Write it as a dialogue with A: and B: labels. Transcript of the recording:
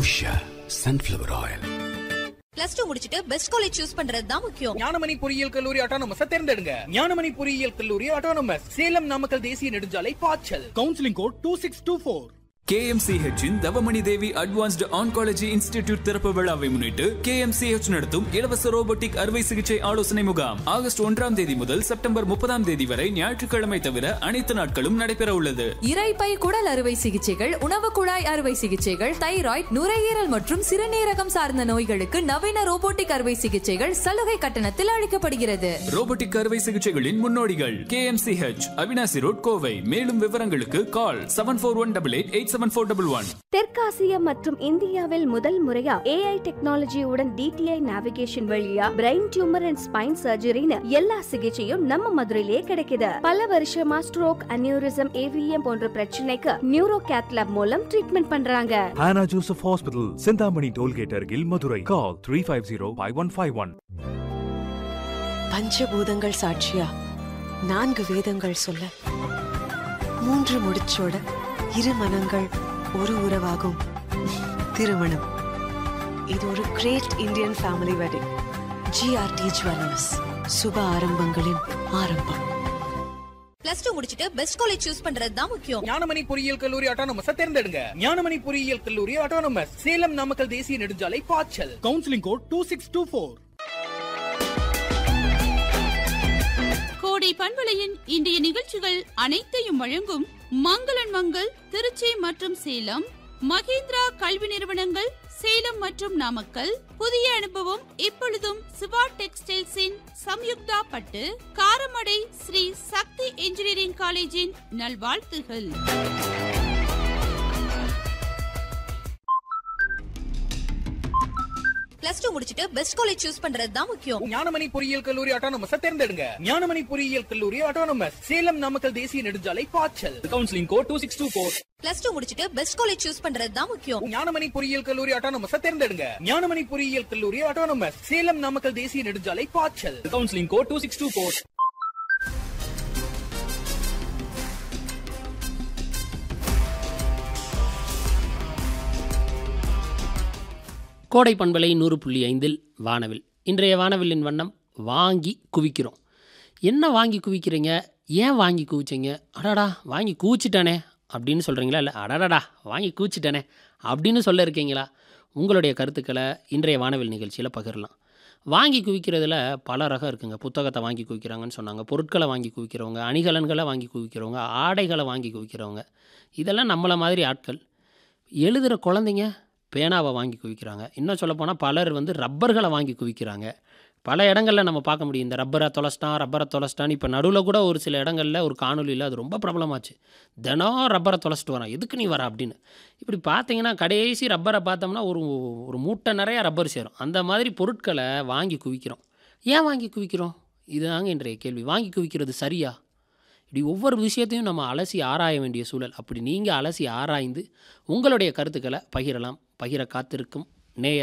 A: Usha sunflower oil
B: plus two முடிச்சிட்டு best college choose பண்றது தான் முக்கியம்
C: ஞானமணி பொறியியல் கல்லூரி அட்டானமஸ் தேர்ந்தெடுங்க ஞானமணி பொறியியல் கல்லூரி அட்டானமஸ் சேலம் நாமக்கல் தேசிய நெடுஞ்சாலை பாய்ச்சல் counselling code two six two four
D: KMCH இன் Thavamani Devi advanced oncology institute திறப்பு விழாவை முன்னிட்டு KMCH நடத்தும் இலவச ரோபோட்டிக் அறுவை சிகிச்சை ஆலோசனை முகாம் ஆகஸ்ட் ஒன்றாம் தேதி முதல் செப்டம்பர் முப்பதாம் தேதி வரை ஞாயிற்றுக்கிழமை தவிர அனைத்து நாட்களும் நடைபெற உள்ளது
E: இரைப்பை குடல் அறுவை சிகிச்சைகள் உணவு குழாய் அறுவை சிகிச்சைகள் தைராய்டு நுரையீரல் மற்றும் சிறுநீரகம் சார்ந்த நோய்களுக்கு நவீன ரோபோட்டிக் அறுவை சிகிச்சைகள் சலுகை கட்டணத்தில் அளிக்கப்படுகிறது
D: ரோபோட்டிக் அறுவை சிகிச்சைகளின் முன்னோடிகள் KMCH அவினாசி ரோட் கோவை மேலும் விவரங்களுக்கு call seven four one double eight eight seven four double one
F: தெற்காசியா மற்றும் இந்தியாவில் முதல் முறையா ஏஐ டெக்னாலஜியுடன் டிடிஐ நேவிகேஷன் வழியா பிரெயின் டியூமர் அண்ட் ஸ்பைன் சர்ஜரின்னு எல்லா சிகிச்சையும் நம்ம மதுரையிலேயே கிடைக்குது பல வருஷமா ஸ்ட்ரோக் அனியூரிசம் ஏவிஎம் போன்ற பிரச்சனைக்கு நியூரோ கேத்லாப் மூலம் ட்ரீட்மெண்ட் பண்றாங்க
G: Hannah Joseph Hospital, Sindhamani Tollgate Argil, Madurai. Call 350-5151.
H: பஞ்சபூதங்கள் சாட்சியா நான்கு வேதங்கள் சொல்ல மூன்று முடிச்சோட இரு மனங்கள் ஒரு உறவாகும் திருமணம் இது ஒரு great Indian family wedding GRT jewellers சுப ஆரம்பங்களின் ஆரம்பம்
B: பிளஸ் டூ முடிச்சிட்டு பெஸ்ட் காலேஜ் சூஸ் பண்றது தான் முக்கியம்
C: ஞானமணி பொறியியல் கல்லூரி அட்டானமஸ் தேர்ந்தெடுங்க ஞானமணி பொறியியல் கல்லூரி அட்டானமஸ் சேலம் நாமக்கல் தேசிய நெடுஞ்சாலை பாய்ச்சல் counselling code two six two four
I: கோடை பண்பலையின் இன்றைய நிகழ்ச்சிகள் அனைத்தையும் வழங்கும் மங்களன் மங்கள் திருச்சி மற்றும் சேலம் மகேந்திரா கல்வி நிறுவனங்கள் சேலம் மற்றும் நாமக்கல் புதிய அனுபவம் இப்பொழுதும் சிவா டெக்ஸ்டைல்ஸின் சம்யுக்தா பட்டு காரமடை ஸ்ரீ சக்தி இன்ஜினியரிங் காலேஜின் நல்வாழ்த்துகள்
B: பிளஸ் டூ முடிச்சிட்டு பெஸ்ட் காலேஜ் சூஸ் பண்றது தான் முக்கியம்
C: ஞானமணி பொறியியல் கல்லூரி அட்டானமஸ் தேர்ந்தெடுங்க ஞானமணி பொறியியல் கல்லூரி அட்டானமஸ் சேலம் நாமக்கல் தேசிய நெடுஞ்சாலை பாய்ச்சல் counselling code two six two four
B: plus two முடிச்சிட்டு பெஸ்ட் காலேஜ் சூஸ் பண்றது தான் முக்கியம்
C: ஞானமணி பொறியியல் கல்லூரி அட்டானமஸ் தேர்ந்தெடுங்க ஞானமணி பொறியியல் கல்லூரி அட்டானமஸ் சேலம் நாமக்கல் தேசிய நெடுஞ்சாலை பாய்ச்சல் counselling code two six two four
J: கோடை பண்பலை நூறு புள்ளி ஐந்தில் வானவில் இன்றைய வானவில்லின் வண்ணம் வாங்கி குவிக்கிறோம் என்ன வாங்கி குவிக்கிறீங்க ஏன் வாங்கி குவிச்சிங்க அடாடா வாங்கி குவிச்சிட்டானே அப்படின்னு சொல்கிறீங்களா இல்லை அடடடா வாங்கி குவிச்சிட்டானே அப்படின்னு சொல்ல இருக்கீங்களா உங்களுடைய கருத்துக்களை இன்றைய வானவில் நிகழ்ச்சியில் பகிரலாம் வாங்கி குவிக்கிறதுல பல ரகம் இருக்குங்க புத்தகத்தை வாங்கி குவிக்கிறாங்கன்னு சொன்னாங்க பொருட்களை வாங்கி குவிக்கிறவங்க அணிகலன்களை வாங்கி குவிக்கிறவங்க ஆடைகளை வாங்கி குவிக்கிறவங்க இதெல்லாம் நம்மளை மாதிரி ஆட்கள் எழுதுகிற குழந்தைங்க பேனாவை வாங்கி குவிக்கிறாங்க இன்னும் சொல்லப்போனால் பலர் வந்து ரப்பர்களை வாங்கி குவிக்கிறாங்க பல இடங்களில் நம்ம பார்க்க முடியும் இந்த ரப்பரை தொலைச்சிட்டான் ரப்பரை தொலைச்சிட்டான்னு இப்போ நடுவில் கூட ஒரு சில இடங்களில் ஒரு காணொலியில் அது ரொம்ப பிரபலமாச்சு தினம் ரப்பரை தொலைச்சிட்டு வரான் எதுக்கு நீ வர அப்படின்னு இப்படி பார்த்தீங்கன்னா கடைசி ரப்பரை பார்த்தோம்னா ஒரு ஒரு மூட்டை நிறையா ரப்பர் சேரும் அந்த மாதிரி பொருட்களை வாங்கி குவிக்கிறோம் ஏன் வாங்கி குவிக்கிறோம் இதுதாங்க இன்றைய கேள்வி வாங்கி குவிக்கிறது சரியா இப்படி ஒவ்வொரு விஷயத்தையும் நம்ம அலசி ஆராய வேண்டிய சூழல் அப்படி நீங்கள் அலசி ஆராய்ந்து உங்களுடைய கருத்துக்களை பகிரலாம் பகிர காத்திருக்கும் நேயர்